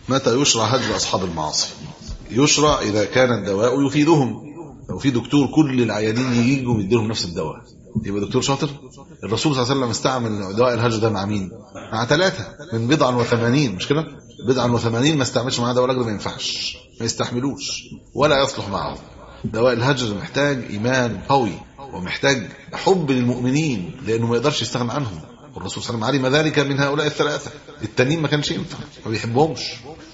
متى يشرع هجر اصحاب المعاصي يشرع اذا كان الدواء يفيدهم لو في دكتور كل العيانين يجوا يديلهم نفس الدواء يبقى دكتور شاطر الرسول صلى الله عليه وسلم استعمل دواء الهجر ده مع مين مع ثلاثة من بضع وثمانين مش كده بضع وثمانين ما استعملش معاه دواء الهجر ما ينفعش ما يستحملوش ولا يصلح معه دواء الهجر محتاج ايمان قوي ومحتاج حب للمؤمنين لانه ما يقدرش يستغنى عنهم والرسول صلى الله عليه وسلم علم ذلك من هؤلاء الثلاثه التانيين ما كانش ينفع ما بيحبهمش